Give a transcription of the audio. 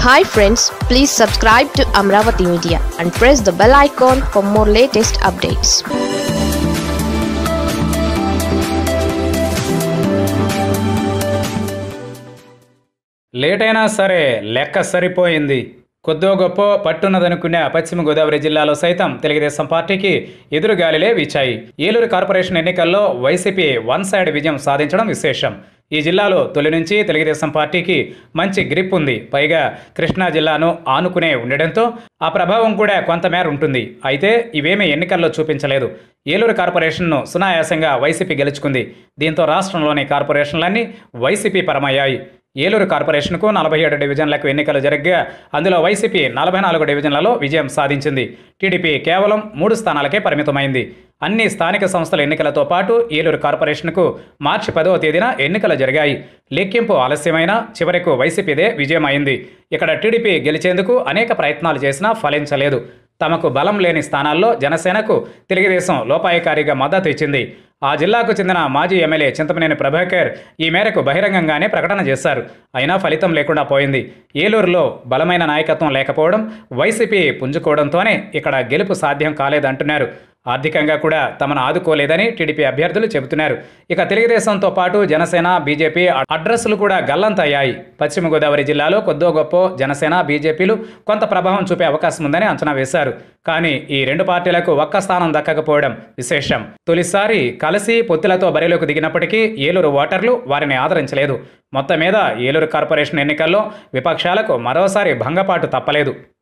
hi friends please subscribe to Amaravati media and press the bell icon for more latest updates late అయినా సరే లెక్క సరిపోయింది కొద్దో గొప్ప పట్టున్నదనుకునే పశ్చిమ గోదావరి జిల్లాలో సైతం తెలుగుదేశం పార్టీకి ఎదురుగాలిలే వీచాయి ఏలూరు కార్పొరేషన్ ఎన్నికల్లో వైసీపీ వన్ సైడ్ విజయం సాధించడం విశేషం ఈ జిల్లాలో తొలి నుంచి తెలుగుదేశం పార్టీకి మంచి గ్రిప్ ఉంది పైగా కృష్ణా జిల్లాను ఆనుకునే ఉండడంతో ఆ ప్రభావం కూడా కొంతమేర ఉంటుంది అయితే ఇవేమీ ఎన్నికల్లో చూపించలేదు ఏలూరు కార్పొరేషన్ను సునాయాసంగా వైసీపీ గెలుచుకుంది దీంతో రాష్ట్రంలోని కార్పొరేషన్లన్నీ వైసీపీ పరమయ్యాయి ఏలూరు కార్పొరేషన్కు నలభై ఏడు డివిజన్లకు ఎన్నికలు జరగ్గా అందులో వైసీపీ నలభై నాలుగు డివిజన్లలో విజయం సాధించింది టీడీపీ కేవలం మూడు స్థానాలకే పరిమితమైంది అన్ని స్థానిక సంస్థల ఎన్నికలతో పాటు ఏలూరు కార్పొరేషన్కు మార్చి పదవ తేదీన ఎన్నికలు జరిగాయి లెక్కింపు ఆలస్యమైన చివరకు వైసీపీదే విజయం అయింది ఇక్కడ టీడీపీ గెలిచేందుకు అనేక ప్రయత్నాలు చేసినా ఫలించలేదు తమకు బలం లేని స్థానాల్లో జనసేనకు తెలుగుదేశం లోపాయకారిగా మద్దతు ఇచ్చింది ఆ జిల్లాకు చెందిన మాజీ ఎమ్మెల్యే చింతమనేని ప్రభాకర్ ఈ మేరకు బహిరంగంగానే ప్రకటన చేశారు అయినా ఫలితం లేకుండా పోయింది ఏలూరులో బలమైన నాయకత్వం లేకపోవడం వైసీపీ పుంజుకోవడంతోనే ఇక్కడ గెలుపు సాధ్యం కాలేదంటున్నారు ఆర్థికంగా కూడా తమను ఆదుకోలేదని టీడీపీ అభ్యర్థులు చెబుతున్నారు ఇక తెలుగుదేశంతో పాటు జనసేన బీజేపీ అడ్రస్లు కూడా గల్లంతయ్యాయి పశ్చిమ గోదావరి జిల్లాలో కొద్దో గొప్ప జనసేన బీజేపీలు కొంత ప్రభావం చూపే అవకాశం ఉందని అంచనా వేశారు కానీ ఈ రెండు పార్టీలకు ఒక్క స్థానం దక్కకపోవడం విశేషం తొలిసారి కలిసి పొత్తులతో బరిలోకి దిగినప్పటికీ ఏలూరు ఓటర్లు వారిని ఆదరించలేదు మొత్తం మీద ఏలూరు కార్పొరేషన్ ఎన్నికల్లో విపక్షాలకు మరోసారి భంగపాటు తప్పలేదు